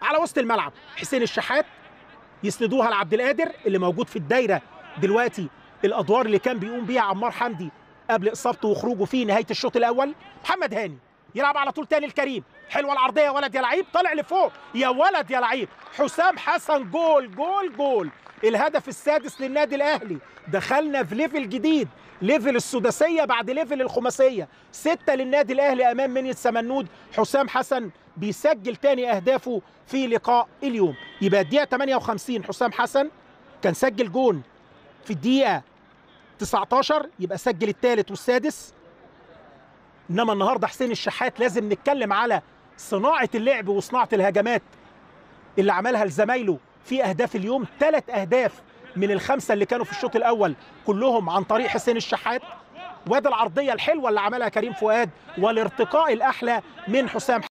على وسط الملعب حسين الشحات يسندوها لعبد القادر اللي موجود في الدايره دلوقتي الادوار اللي كان بيقوم بيها عمار حمدي قبل اصابته وخروجه في نهايه الشوط الاول محمد هاني يلعب على طول تاني الكريم حلوه العرضيه يا ولد يا لعيب طالع لفوق يا ولد يا لعيب حسام حسن جول جول جول الهدف السادس للنادي الاهلي دخلنا في ليفل جديد ليفل السداسيه بعد ليفل الخماسيه سته للنادي الاهلي امام مني السمنود حسام حسن بيسجل تاني اهدافه في لقاء اليوم يبقى الدقيقه 58 حسام حسن كان سجل جون في الدقيقه 19 يبقى سجل الثالث والسادس انما النهارده حسين الشحات لازم نتكلم على صناعه اللعب وصناعه الهجمات اللي عملها لزمايله في اهداف اليوم ثلاث اهداف من الخمسه اللي كانوا في الشوط الاول كلهم عن طريق حسين الشحات وادي العرضيه الحلوه اللي عملها كريم فؤاد والارتقاء الاحلى من حسام